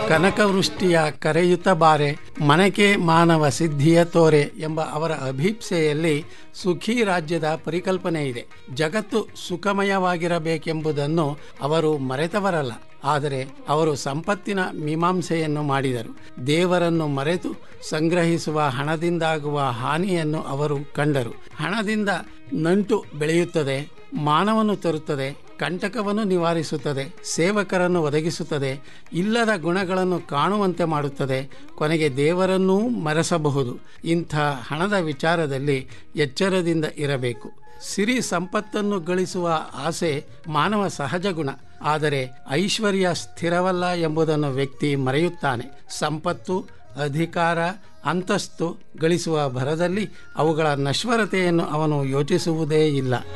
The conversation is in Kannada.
ಕನಕವೃಷ್ಟಿಯ ಕರೆಯುತ್ತ ಬಾರೆ ಮನಕೆ ಮಾನವ ಸಿದ್ಧಿಯ ತೋರೆ ಎಂಬ ಅವರ ಅಭೀಪ್ಸೆಯಲ್ಲಿ ಸುಖಿ ರಾಜ್ಯದ ಪರಿಕಲ್ಪನೆ ಇದೆ ಜಗತ್ತು ಸುಖಮಯವಾಗಿರಬೇಕೆಂಬುದನ್ನು ಅವರು ಮರೆತವರಲ್ಲ ಆದರೆ ಅವರು ಸಂಪತ್ತಿನ ಮೀಮಾಂಸೆಯನ್ನು ಮಾಡಿದರು ದೇವರನ್ನು ಮರೆತು ಸಂಗ್ರಹಿಸುವ ಹಣದಿಂದಾಗುವ ಹಾನಿಯನ್ನು ಅವರು ಕಂಡರು ಹಣದಿಂದ ನಂಟು ಬೆಳೆಯುತ್ತದೆ ಮಾನವನ್ನು ತರುತ್ತದೆ ಕಂಟಕವನ್ನು ನಿವಾರಿಸುತ್ತದೆ ಸೇವಕರನ್ನು ಒದಗಿಸುತ್ತದೆ ಇಲ್ಲದ ಗುಣಗಳನ್ನು ಕಾಣುವಂತೆ ಮಾಡುತ್ತದೆ ಕೊನೆಗೆ ದೇವರನ್ನೂ ಮರೆಸಬಹುದು ಇಂಥ ಹಣದ ವಿಚಾರದಲ್ಲಿ ಎಚ್ಚರದಿಂದ ಇರಬೇಕು ಸಿರಿ ಸಂಪತ್ತನ್ನು ಗಳಿಸುವ ಆಸೆ ಮಾನವ ಸಹಜ ಗುಣ ಆದರೆ ಐಶ್ವರ್ಯ ಸ್ಥಿರವಲ್ಲ ಎಂಬುದನ್ನು ವ್ಯಕ್ತಿ ಮರೆಯುತ್ತಾನೆ ಸಂಪತ್ತು ಅಧಿಕಾರ ಅಂತಸ್ತು ಗಳಿಸುವ ಭರದಲ್ಲಿ ಅವುಗಳ ನಶ್ವರತೆಯನ್ನು ಅವನು ಯೋಚಿಸುವುದೇ ಇಲ್ಲ